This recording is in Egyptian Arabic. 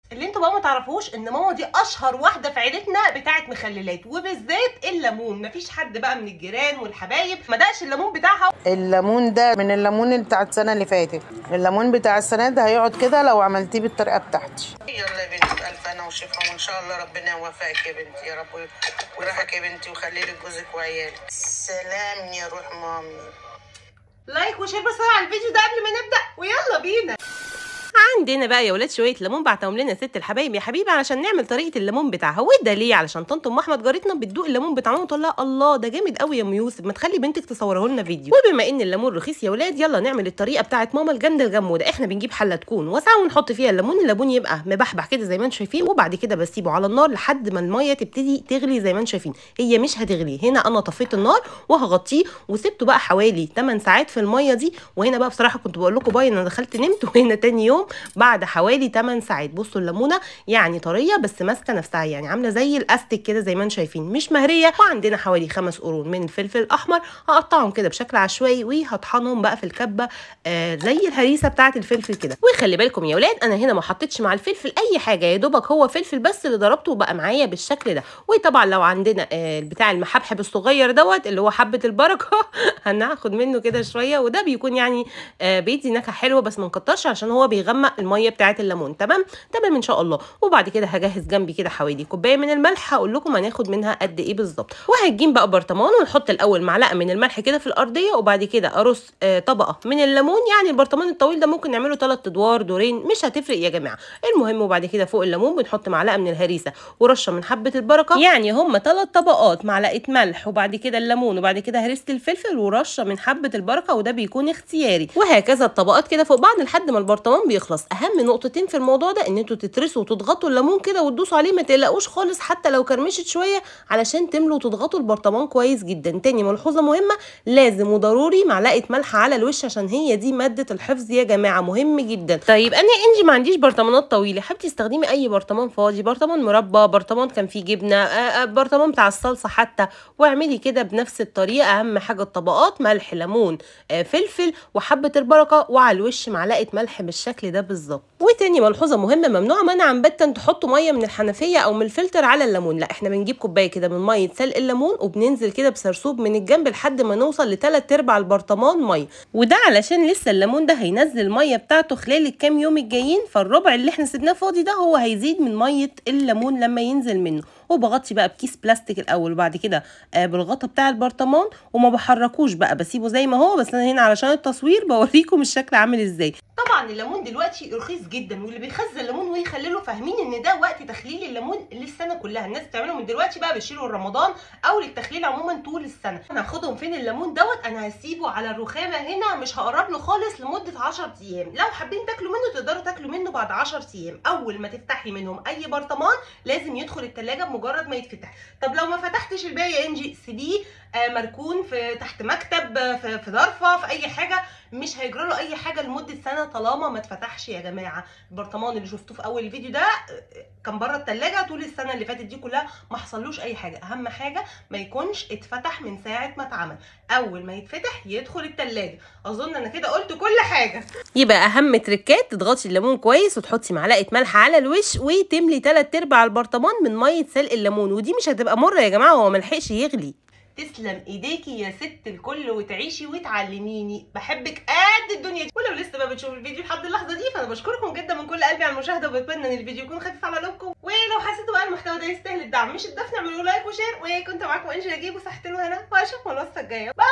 اللي انتوا بقى ما تعرفوش ان ماما دي اشهر واحده في عيلتنا بتاعه مخللات وبالذات الليمون مفيش حد بقى من الجيران والحبايب ما دقش الليمون بتاعها الليمون ده من الليمون اللي بتاع السنه اللي فاتت الليمون بتاع السنه ده هيقعد كده لو عملتيه بالطريقه بتاعتي يلا يا بنتي بألف أنا وشفا وإن شاء الله ربنا يوفقك يا بنتي يا رب ويرحك يا بنتي ويخلي لك جوزك وعيالك سلام يا روح مامي لايك وشير بسرعه على الفيديو ده قبل ما نبدا ويلا بينا عندنا بقى يا ولاد شويه ليمون بعتهم لنا ست الحبايب يا حبيبي علشان نعمل طريقه الليمون بتاعها وده ليه علشان طنط ام احمد جارتنا بتدوق الليمون بتاعنا وتقول لها الله ده جامد قوي يا ام يوسف ما تخلي بنتك تصوره لنا فيديو وبما ان الليمون رخيص يا ولاد يلا نعمل الطريقه بتاعت ماما الجامده الجموده احنا بنجيب حله تكون واسعه ونحط فيها الليمون الليمون يبقى مبحبح كده زي ما انتم شايفين وبعد كده بسيبه على النار لحد ما الميه تبتدي تغلي زي ما انتم شايفين هي مش هتغلي هنا انا طفيت النار وهغطيه وسبته بقى حوالي 8 ساعات في الميه دي وهنا بقى بصراحه كنت بقول لكم باين انا دخلت نمت وهنا تاني يوم بعد حوالي 8 ساعات بصوا الليمونه يعني طريه بس ماسكه نفسها يعني عامله زي الاستيك كده زي ما انتم شايفين مش مهريه وعندنا حوالي خمس قرون من الفلفل الاحمر هقطعهم كده بشكل عشوائي وهطحنهم بقى في الكبه آه زي الهريسه بتاعه الفلفل كده وخلي بالكم يا ولاد انا هنا ما حطيتش مع الفلفل اي حاجه يا دوبك هو فلفل بس اللي ضربته وبقى معايا بالشكل ده وطبعا لو عندنا آه بتاع المحبحب الصغير دوت اللي هو حبه البركه هناخد منه كده شويه وده بيكون يعني آه بيدي نكهه حلوه بس ما نكترش عشان هو بيغمق الميه بتاعه الليمون تمام تمام ان شاء الله وبعد كده هجهز جنبي كده حوالي كوبايه من الملح هقول لكم هناخد منها قد ايه بالظبط وهنجيب بقى برطمان ونحط الاول معلقه من الملح كده في الارضيه وبعد كده ارص آه طبقه من الليمون يعني البرطمان الطويل ده ممكن نعمله ثلاث ادوار دورين مش هتفرق يا جماعه المهم وبعد كده فوق الليمون بنحط معلقه من الهريسه ورشه من حبه البركه يعني هم ثلاث طبقات معلقه ملح وبعد كده الليمون وبعد كده هريسه الفلفل ورشه من حبه البركه وده بيكون اختياري وهكذا الطبقات كده فوق بعض لحد ما البرطمان بيخلص اهم نقطتين في الموضوع ده ان انتوا تترسوا وتضغطوا الليمون كده وتدوسوا عليه ما تقلقوش خالص حتى لو كرمشت شويه علشان تملوا وتضغطوا البرطمان كويس جدا تاني ملحوظه مهمه لازم وضروري معلقه ملح على الوش عشان هي دي ماده الحفظ يا جماعه مهم جدا طيب انا انجي ما عنديش برطمانات طويله حابه تستخدمي اي برطمان فاضي برطمان مربى برطمان كان فيه جبنه آه، آه، برطمان بتاع الصلصه حتى واعملي كده بنفس الطريقه اهم حاجه الطبقات ملح ليمون آه، فلفل وحبه البركه وعلى الوش معلقه ملح بالشكل ده بالظبط وتاني ملحوظه مهمه ممنوع منعا باتا تحطوا ميه من الحنفيه او من الفلتر على الليمون لا احنا بنجيب كوبايه كده من ميه سلق الليمون وبننزل كده بسرسوب من الجنب لحد ما نوصل لثلاث ارباع البرطمان ميه وده علشان لسه الليمون ده هينزل الميه بتاعته خلال الكام يوم الجايين فالربع اللي احنا سيبناه فاضي ده هو هيزيد من ميه الليمون لما ينزل منه وبغطي بقى بكيس بلاستيك الاول وبعد كده آه بالغطا بتاع البرطمان وما بحركوش بقى بسيبه زي ما هو بس انا هنا علشان التصوير بوريكم الشكل عامل ازاي طبعا الليمون دلوقتي رخيص جدا واللي بيخزن الليمون ويخلله فاهمين ان ده وقت تخليل الليمون للسنه كلها الناس بتعمله من دلوقتي بقى بيشيلوا رمضان او للتخليل عموما طول السنه انا هاخدهم فين الليمون دوت انا هسيبه على الرخامه هنا مش هقرب له خالص لمده 10 ايام لو حابين تاكلوا منه تقدروا تاكلوا منه بعد 10 ايام اول ما تفتحي منهم اي برطمان لازم يدخل التلاجة بمجرد ما يتفتح طب لو ما فتحتش الباقي يا انجي سيبيه آه، مركون في تحت مكتب آه، في في ظرفه في اي حاجه مش هيجرى له اي حاجه لمده سنه طالما ما اتفتحش يا جماعه البرطمان اللي شفتوه في اول الفيديو ده آه، كان بره التلاجة طول السنه اللي فاتت دي كلها ما حصلوش اي حاجه اهم حاجه ما يكونش اتفتح من ساعه ما اتعمل اول ما يتفتح يدخل التلاجة اظن انا كده قلت كل حاجه يبقى اهم تريكات تضغطي الليمون كويس وتحطي معلقه ملح على الوش وتملي 3 ارباع البرطمان من ميه سلق الليمون ودي مش هتبقى مره يا جماعه هو ملحقش يغلي تسلم ايديكي يا ست الكل وتعيشي وتعلميني بحبك قد الدنيا دي ولو لسه ما بتشوفوا الفيديو لحد اللحظه دي فانا بشكركم جدا من كل قلبي على المشاهده وبتمنى ان الفيديو يكون خفيف على قلوبكم ولو حسيتوا بقى المحتوى ده يستاهل الدعم مش الدفن اعملوا لايك وشير وكنت معاكم انجي نجيب وصحتين وهنا واشوفكم الوصفه الجايه باي